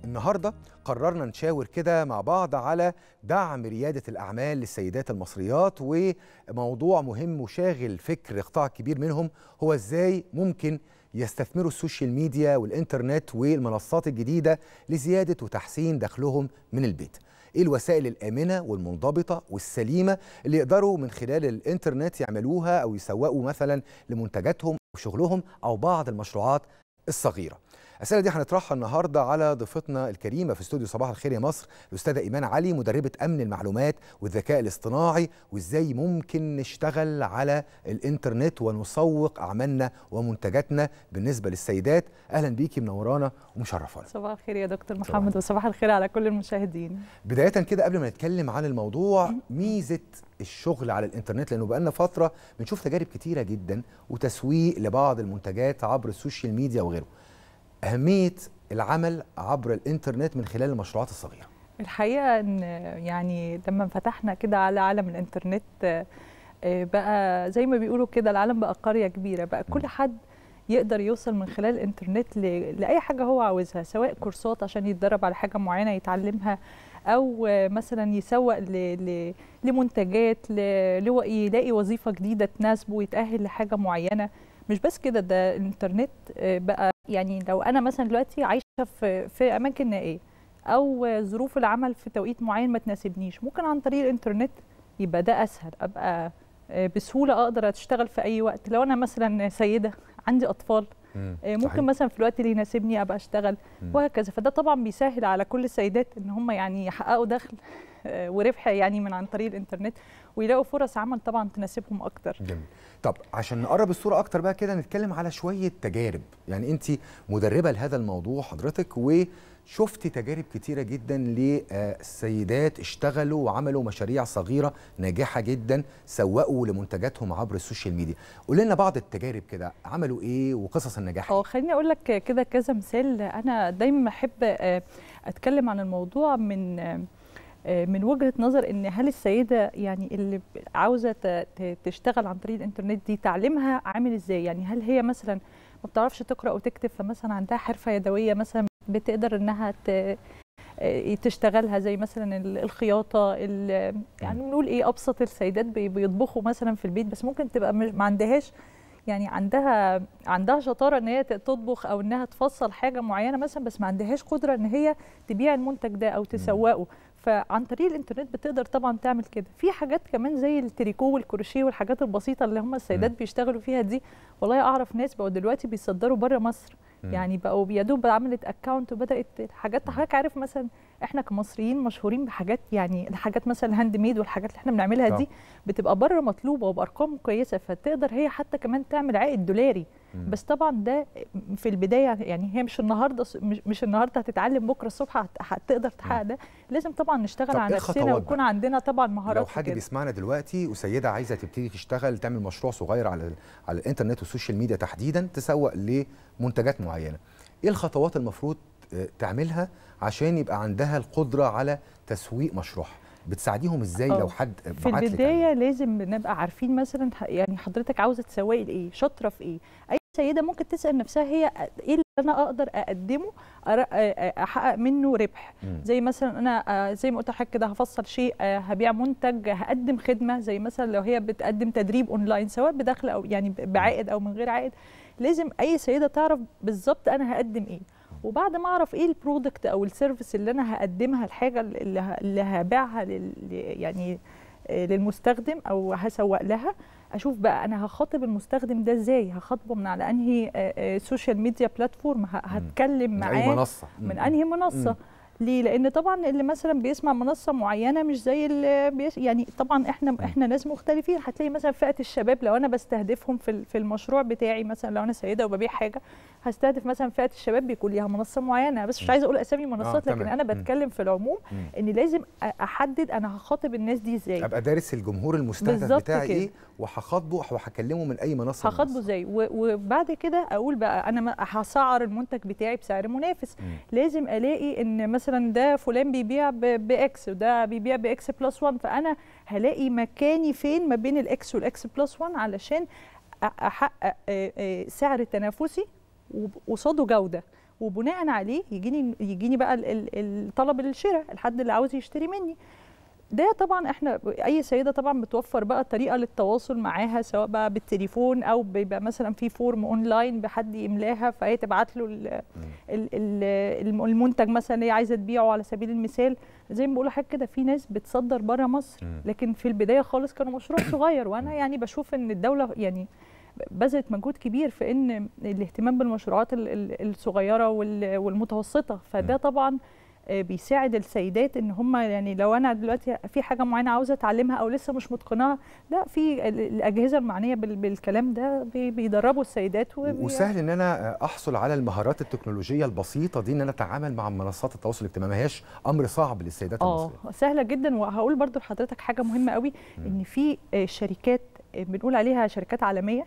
النهارده قررنا نشاور كده مع بعض على دعم رياده الاعمال للسيدات المصريات وموضوع مهم وشاغل فكر قطاع كبير منهم هو ازاي ممكن يستثمروا السوشيال ميديا والانترنت والمنصات الجديده لزياده وتحسين دخلهم من البيت. ايه الوسائل الامنه والمنضبطه والسليمه اللي يقدروا من خلال الانترنت يعملوها او يسوقوا مثلا لمنتجاتهم وشغلهم او بعض المشروعات الصغيره. الاسئله دي هنطرحها النهارده على ضيفتنا الكريمه في استوديو صباح الخير يا مصر الاستاذه ايمان علي مدربه امن المعلومات والذكاء الاصطناعي وازاي ممكن نشتغل على الانترنت ونسوق اعمالنا ومنتجاتنا بالنسبه للسيدات اهلا بيكي منورانا ومشرفانا صباح الخير يا دكتور محمد وصباح الخير على كل المشاهدين بدايه كده قبل ما نتكلم عن الموضوع ميزه الشغل على الانترنت لانه بقالنا فتره بنشوف تجارب كتيره جدا وتسويق لبعض المنتجات عبر السوشيال ميديا وغيره أهمية العمل عبر الإنترنت من خلال المشروعات الصغيرة الحقيقة أن يعني لما فتحنا كده على عالم الإنترنت بقى زي ما بيقولوا كده العالم بقى قرية كبيرة بقى كل حد يقدر يوصل من خلال الإنترنت لأي حاجة هو عاوزها سواء كورسات عشان يتدرب على حاجة معينة يتعلمها أو مثلا يسوق لمنتجات يلاقي وظيفة جديدة تناسبه ويتأهل لحاجة معينة مش بس كده ده الانترنت بقى يعني لو انا مثلا دلوقتي عايشه في في اماكن نائيه او ظروف العمل في توقيت معين ما تناسبنيش ممكن عن طريق الانترنت يبقى ده اسهل ابقى بسهوله اقدر اشتغل في اي وقت لو انا مثلا سيده عندي اطفال ممكن صحيح. مثلا في الوقت اللي يناسبني ابقى اشتغل مم. وهكذا فده طبعا بيسهل على كل السيدات ان هم يعني يحققوا دخل وربح يعني من عن طريق الانترنت ويلاقوا فرص عمل طبعا تناسبهم اكتر جميل طب عشان نقرب الصوره اكتر بقى كده نتكلم على شويه تجارب يعني انت مدربه لهذا الموضوع حضرتك وشفتي تجارب كتيره جدا لسيدات اشتغلوا وعملوا مشاريع صغيره ناجحه جدا سوقوا لمنتجاتهم عبر السوشيال ميديا قول لنا بعض التجارب كده عملوا ايه وقصص النجاح اه خليني اقول لك كده كذا مثال انا دايما بحب اتكلم عن الموضوع من من وجهه نظر ان هل السيده يعني اللي عاوزه تشتغل عن طريق الانترنت دي تعليمها عامل ازاي يعني هل هي مثلا ما بتعرفش تقرا وتكتب فمثلا عندها حرفه يدويه مثلا بتقدر انها تشتغلها زي مثلا الخياطه يعني نقول ايه ابسط السيدات بيطبخوا مثلا في البيت بس ممكن تبقى ما عندهاش يعني عندها عندها شطاره ان هي تطبخ او انها تفصل حاجه معينه مثلا بس ما عندهاش قدره ان هي تبيع المنتج ده او تسوقه فعن طريق الانترنت بتقدر طبعا تعمل كده في حاجات كمان زي التريكو والكروشيه والحاجات البسيطه اللي هم السيدات بيشتغلوا فيها دي والله اعرف ناس بقوا دلوقتي بيصدروا بره مصر م. يعني بقوا يا دوب عملت اكونت وبدات حاجات حضرتك عارف مثلا احنا كمصريين مشهورين بحاجات يعني الحاجات مثلا الهاند ميد والحاجات اللي احنا بنعملها دي بتبقى بره مطلوبه وبارقام كويسه فتقدر هي حتى كمان تعمل عائد دولاري م. بس طبعا ده في البدايه يعني هي مش النهارده مش, مش النهارده هتتعلم بكره الصبح هتقدر تحقق ده لازم طبعا نشتغل على نفسنا ويكون عندنا طبعا مهارات لو حد بيسمعنا دلوقتي وسيده عايزه تبتدي تشتغل تعمل مشروع صغير على على الانترنت والسوشيال ميديا تحديدا تسوق لمنتجات معينه ايه الخطوات المفروض تعملها عشان يبقى عندها القدره على تسويق مشروعها بتساعديهم ازاي لو حد في البدايه لازم نبقى عارفين مثلا يعني حضرتك عاوزه تسوقي لايه شاطره في ايه اي سيده ممكن تسال نفسها هي ايه اللي انا اقدر اقدمه احقق منه ربح م. زي مثلا انا زي ما قلت لحضرتك كده هفصل شيء هبيع منتج هقدم خدمه زي مثلا لو هي بتقدم تدريب اونلاين سواء بدخل او يعني بعائد او من غير عائد لازم اي سيده تعرف بالظبط انا هقدم ايه وبعد ما اعرف ايه البرودكت او السيرفيس اللي انا هقدمها الحاجه اللي اللي هبيعها لل يعني للمستخدم او هسوق لها اشوف بقى انا هخاطب المستخدم ده ازاي هخاطبه من على انهي سوشيال ميديا بلاتفورم هتكلم معاه من اي منصه من انهي منصه ليه؟ لان طبعا اللي مثلا بيسمع منصه معينه مش زي اللي بيس يعني طبعا احنا احنا ناس مختلفين هتلاقي مثلا فئه الشباب لو انا بستهدفهم في في المشروع بتاعي مثلا لو انا سيده وببيع حاجه هستهدف مثلا فئه الشباب بيكون ليها منصه معينه بس مش عايزه اقول اسامي منصات آه لكن انا بتكلم في العموم ان لازم احدد انا هخاطب الناس دي ازاي ابقى دارس الجمهور المستهدف بتاعي كده. ايه وهخاطبه وهكلمه من اي منصه هخاطبه ازاي وبعد كده اقول بقى انا هسعر المنتج بتاعي بسعر منافس م. لازم الاقي ان مثلا ده فلان بيبيع باكس وده بيبيع باكس بلس 1 فانا هلاقي مكاني فين ما بين الاكس والاكس بلس 1 علشان احقق سعر تنافسي وقصاده جوده وبناء عليه يجيني يجيني بقى ال- ال- الطلب للشراء الحد اللي عاوز يشتري مني ده طبعا احنا اي سيده طبعا بتوفر بقى طريقه للتواصل معاها سواء بقى بالتليفون او بيبقى مثلا في فورم اونلاين بحد يملاها فهي تبعت له ال- ال- ال- الم- المنتج مثلا اللي هي عايزه تبيعه على سبيل المثال زي ما بقول حاجه كده في ناس بتصدر بره مصر مم. لكن في البدايه خالص كانوا مشروع صغير وانا يعني بشوف ان الدوله يعني بذلت مجهود كبير في ان الاهتمام بالمشروعات ال- ال- الصغيره وال- والمتوسطه فده مم. طبعا آه، بيساعد السيدات ان هم يعني لو انا دلوقتي في حاجه معينه عاوزه اتعلمها او لسه مش متقناها لا في ال- الاجهزه المعنيه بال- بالكلام ده بي- بيدربوا السيدات وبي- وسهل ان انا احصل على المهارات التكنولوجيه البسيطه دي ان انا اتعامل مع منصات التواصل الاجتماعي ما هياش امر صعب للسيدات اه المصريات سهله جدا وهقول برضو لحضرتك حاجه مهمه قوي ان في آه، شركات آه، بنقول عليها شركات عالميه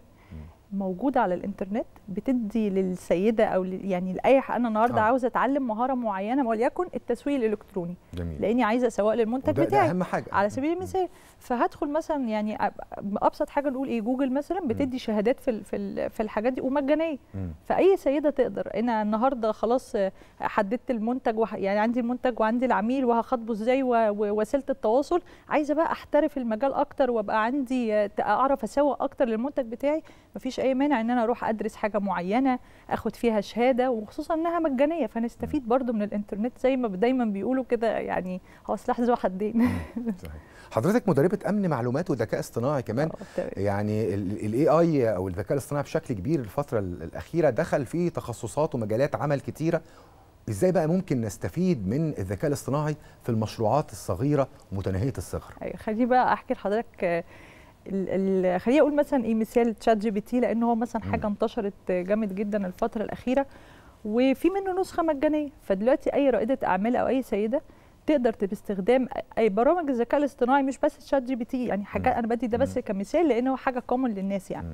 موجوده على الانترنت بتدي للسيده او ل- يعني لاي ح- انا النهارده آه. عاوزه اتعلم مهاره معينه وليكن التسويق الالكتروني جميل لاني عايزه اسوق للمنتج وده- ده بتاعي اهم حاجه على سبيل المثال فهدخل مثلا يعني أب- ابسط حاجه نقول ايه جوجل مثلا بتدي شهادات في ال- في ال- في الحاجات دي ومجانيه مم. فاي سيده تقدر انا النهارده خلاص آه، حددت المنتج وح... يعني عندي المنتج وعندي العميل وهخاطبه ازاي و- ووسيله التواصل عايزه بقى احترف المجال اكتر وابقى عندي آه، اعرف اسوق اكتر للمنتج بتاعي مفيش اي مانع ان انا اروح ادرس حاجه معينه اخد فيها شهاده وخصوصا انها مجانيه فنستفيد برضو من الانترنت زي ما دايما بيقولوا كده يعني هو سلاح ذو حدين صحيح حضرتك مدربه امن معلومات وذكاء اصطناعي كمان آه، تمام. يعني الاي اي او الذكاء الاصطناعي بشكل كبير الفتره ال- الاخيره دخل في تخصصات ومجالات عمل كتيره ازاي بقى ممكن نستفيد من الذكاء الاصطناعي في المشروعات الصغيره ومتناهيه الصغر أيوة، خليني بقى احكي لحضرتك آه، ال- ال- خليني اقول مثلا ايه مثال تشات جي بي تي لان هو مثلا حاجه انتشرت جامد جدا الفتره الاخيره وفي منه نسخه مجانيه فدلوقتي اي رائده اعمال او اي سيده تقدر ت- باستخدام اي برامج الذكاء الاصطناعي مش بس تشات جي بي تي يعني حاجات انا بدي ده بس كمثال لان هو حاجه كومن للناس يعني مم.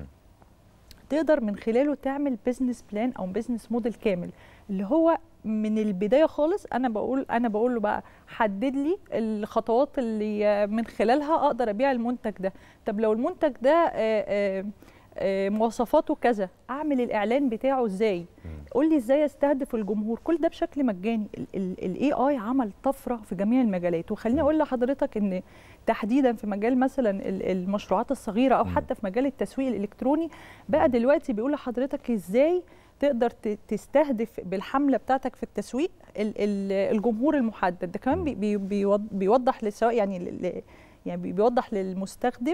تقدر من خلاله تعمل بزنس بلان او بزنس موديل كامل اللي هو من البدايه خالص انا بقول انا بقول له بقى حدد لي الخطوات اللي من خلالها اقدر ابيع المنتج ده طب لو المنتج ده آه، آه، آه، مواصفاته كذا اعمل الاعلان بتاعه ازاي قول لي ازاي استهدف الجمهور كل ده بشكل مجاني الاي اي عمل طفره في جميع المجالات وخليني اقول لحضرتك ان تحديدا في مجال مثلا ال- المشروعات الصغيره او مم. حتى في مجال التسويق الالكتروني بقى دلوقتي بيقول لحضرتك ازاي تقدر ت- تستهدف بالحمله بتاعتك في التسويق ال- ال- الجمهور المحدد ده كمان بي- بي- بيوض- بيوضح للسواق يعني ل- ل- يعني بي- بيوضح للمستخدم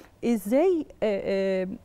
ازاي آه، آه،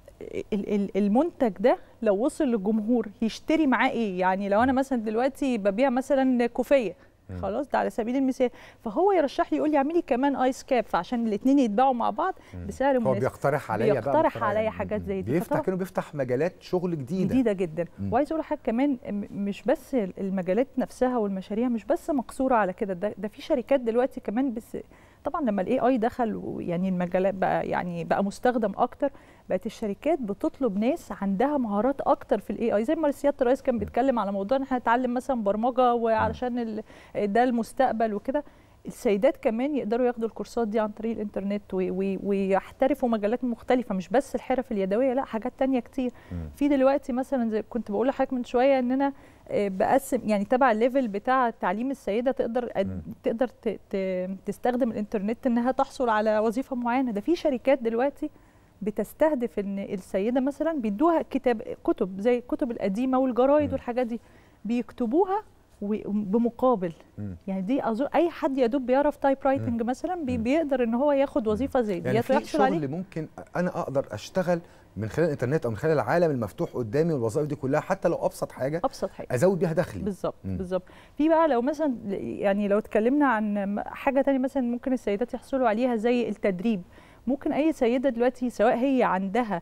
ال- ال- المنتج ده لو وصل للجمهور يشتري معاه ايه يعني لو انا مثلا دلوقتي ببيع مثلا كوفيه مم. خلاص ده على سبيل المثال فهو يرشح لي يقول لي اعملي كمان ايس كاب فعشان الاثنين يتباعوا مع بعض بسعر هو مناسب بيقترح عليا بقى بيقترح بطريقة عليا يعني حاجات زي دي. بيفتح فطبعا- كانه بيفتح مجالات شغل جديده جديده جدا مم. وعايز اقول حاجه كمان م- مش بس المجالات نفسها والمشاريع مش بس مقصوره على كده ده, ده في شركات دلوقتي كمان بس طبعا لما الاي اي دخل ويعني المجالات بقى يعني بقى مستخدم اكتر بقت الشركات بتطلب ناس عندها مهارات اكتر في الاي اي زي ما سياده الرئيس كان بيتكلم على موضوع ان احنا نتعلم مثلا برمجه وعلشان ال- ده المستقبل وكده السيدات كمان يقدروا ياخدوا الكورسات دي عن طريق الانترنت وي- وي- ويحترفوا مجالات مختلفه مش بس الحرف اليدويه لا حاجات تانية كتير مم. في دلوقتي مثلا زي كنت بقول لحضرتك من شويه ان انا آه، بقسم يعني تبع الليفل بتاع تعليم السيده تقدر مم. أد- تقدر ت- ت- تستخدم الانترنت انها تحصل على وظيفه معينه ده في شركات دلوقتي بتستهدف ان السيده مثلا بيدوها كتاب كتب زي الكتب القديمه والجرايد مم. والحاجات دي بيكتبوها و- بمقابل مم. يعني دي اظن اي حد يا دوب بيعرف تايب رايتنج مثلا بي مم. بيقدر ان هو ياخد وظيفه زي دي يعني في ويحصل عليه شغل ممكن انا اقدر اشتغل من خلال الانترنت او من خلال العالم المفتوح قدامي والوظائف دي كلها حتى لو ابسط حاجه ابسط حاجه ازود بيها دخلي بالظبط مم. بالظبط في بقى لو مثلا يعني لو اتكلمنا عن حاجه تانية مثلا ممكن السيدات يحصلوا عليها زي التدريب ممكن اي سيده دلوقتي سواء هي عندها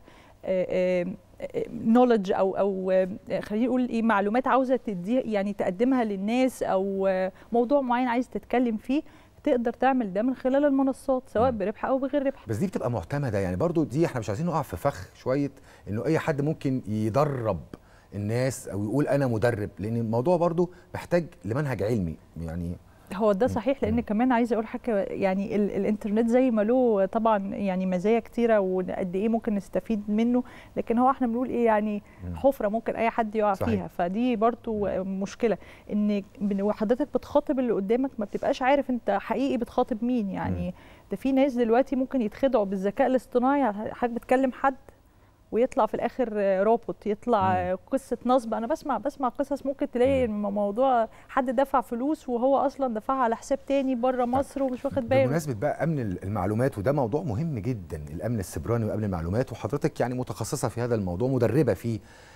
نولج او او آه، خلينا نقول ايه معلومات عاوزه تدي يعني تقدمها للناس او آه، موضوع معين عايز تتكلم فيه تقدر تعمل ده من خلال المنصات سواء مم. بربح او بغير ربح بس دي بتبقى معتمده يعني برضو دي احنا مش عايزين نقع في فخ شويه انه اي حد ممكن يدرب الناس او يقول انا مدرب لان الموضوع برضو محتاج لمنهج علمي يعني هو ده صحيح لان كمان عايزه اقول حاجه يعني ال الانترنت زي ما له طبعا يعني مزايا كتيره وقد ايه ممكن نستفيد منه لكن هو احنا بنقول ايه يعني حفره ممكن اي حد يقع صحيح. فيها فدي برضو مشكله ان بن- وحضرتك بتخاطب اللي قدامك ما بتبقاش عارف انت حقيقي بتخاطب مين يعني ده في ناس دلوقتي ممكن يتخدعوا بالذكاء الاصطناعي حضرتك بتكلم حد ويطلع في الاخر روبوت يطلع قصه نصب انا بسمع بسمع قصص ممكن تلاقي الم- موضوع حد دفع فلوس وهو اصلا دفعها على حساب تاني بره مصر ومش واخد باله بمناسبه بقى امن المعلومات وده موضوع مهم جدا الامن السيبراني وامن المعلومات وحضرتك يعني متخصصه في هذا الموضوع مدربه فيه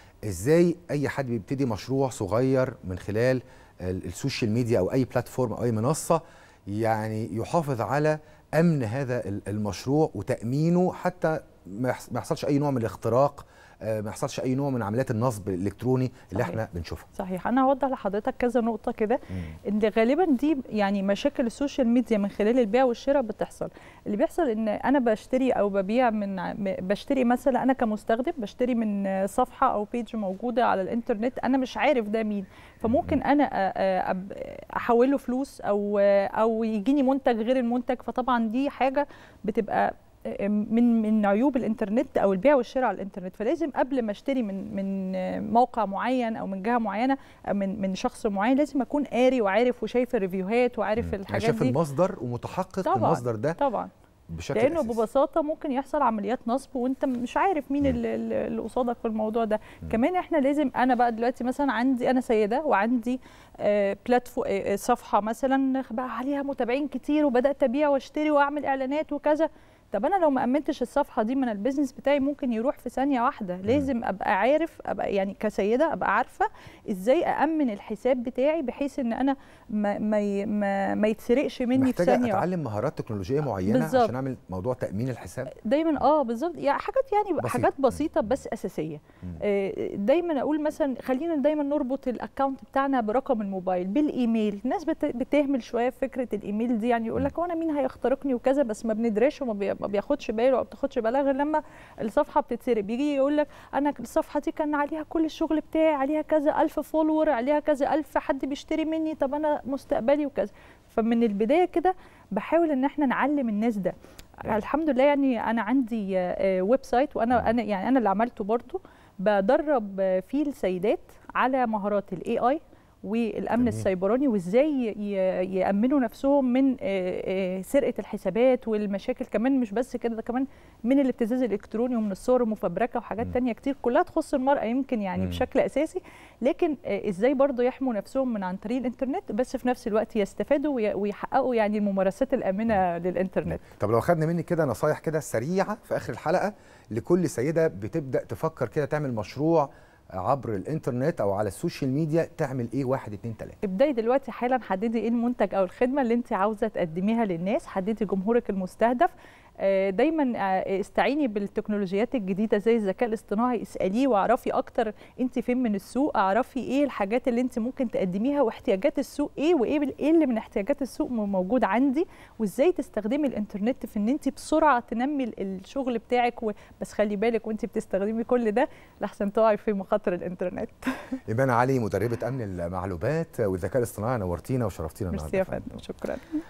ازاي اي حد بيبتدي مشروع صغير من خلال ال- السوشيال ميديا او اي بلاتفورم او اي منصه يعني يحافظ على امن هذا ال- المشروع وتامينه حتى ما يحص- ما يحصلش اي نوع من الاختراق آه، ما يحصلش اي نوع من عمليات النصب الالكتروني اللي صحيح. احنا بنشوفها صحيح انا هوضح لحضرتك كذا نقطه كده ان غالبا دي يعني مشاكل السوشيال ميديا من خلال البيع والشراء بتحصل اللي بيحصل ان انا بشتري او ببيع من ع- م- بشتري مثلا انا كمستخدم بشتري من صفحه او بيج موجوده على الانترنت انا مش عارف ده مين فممكن انا أ- أ- أب- احوله فلوس او او يجيني منتج غير المنتج فطبعا دي حاجه بتبقى من من عيوب الانترنت او البيع والشراء على الانترنت فلازم قبل ما اشتري من من موقع معين او من جهه معينه أو من من شخص معين لازم اكون قاري وعارف وشايف الريفيوهات وعارف يعني الحاجات شايف دي المصدر ومتحقق طبعاً، المصدر ده طبعا بشكل لانه أساسي. ببساطه ممكن يحصل عمليات نصب وانت مش عارف مين مم. اللي, اللي قصادك في الموضوع ده مم. كمان احنا لازم انا بقى دلوقتي مثلا عندي انا سيده وعندي آه بلاتفو آه صفحه مثلا بقى عليها متابعين كتير وبدات ابيع واشتري واعمل اعلانات وكذا طب انا لو ما امنتش الصفحه دي من البيزنس بتاعي ممكن يروح في ثانيه واحده لازم ابقى عارف ابقى يعني كسيده ابقى عارفه ازاي امن الحساب بتاعي بحيث ان انا ما ما ي- ما, ما يتسرقش مني في محتاجه ثانيه واحده اتعلم مهارات تكنولوجيه معينه بالظبط. عشان اعمل موضوع تامين الحساب دايما اه بالظبط يعني حاجات يعني بسيطة. حاجات بسيطه بس اساسيه مم. آه، دايما اقول مثلا خلينا دايما نربط الاكونت بتاعنا برقم الموبايل بالايميل الناس بت- بتهمل شويه في فكره الايميل دي يعني يقول لك وانا مين هيخترقني وكذا بس ما بندرسش وما بي- ما بياخدش باله او بتاخدش بالها غير لما الصفحه بتتسرق بيجي يقول لك انا الصفحه دي كان عليها كل الشغل بتاعي عليها كذا الف فولور عليها كذا الف حد بيشتري مني طب انا مستقبلي وكذا فمن البدايه كده بحاول ان احنا نعلم الناس ده الحمد لله يعني انا عندي آه، ويب سايت وانا انا يعني انا اللي عملته برضو بدرب آه، فيه السيدات على مهارات الاي اي والامن جميل. السيبراني وازاي ي- يامنوا نفسهم من آه، آه، سرقه الحسابات والمشاكل كمان مش بس كده ده كمان من الابتزاز الالكتروني ومن الصور المفبركه وحاجات مم. تانية كتير كلها تخص المراه يمكن يعني مم. بشكل اساسي لكن آه، ازاي برضو يحموا نفسهم من عن طريق الانترنت بس في نفس الوقت يستفادوا وي- ويحققوا يعني الممارسات الامنه للانترنت طب لو خدنا مني كده نصايح كده سريعه في اخر الحلقه لكل سيده بتبدا تفكر كده تعمل مشروع عبر الانترنت او على السوشيال ميديا تعمل ايه واحد اتنين تلاته ابداي دلوقتي حالا حددي ايه المنتج او الخدمه اللي انت عاوزه تقدميها للناس حددي جمهورك المستهدف آه، دايما آه، استعيني بالتكنولوجيات الجديده زي الذكاء الاصطناعي اساليه واعرفي اكتر انت فين من السوق اعرفي ايه الحاجات اللي انت ممكن تقدميها واحتياجات السوق ايه وايه بال- ايه اللي من احتياجات السوق م- موجود عندي وازاي تستخدمي الانترنت في ان انت بسرعه تنمي ال- الشغل بتاعك و- بس خلي بالك وانت بتستخدمي كل ده لحسن تقعي في مخاطر الانترنت ايمان علي مدربه امن المعلومات والذكاء الاصطناعي نورتينا وشرفتينا ميرسي النهارده يا فندم شكرا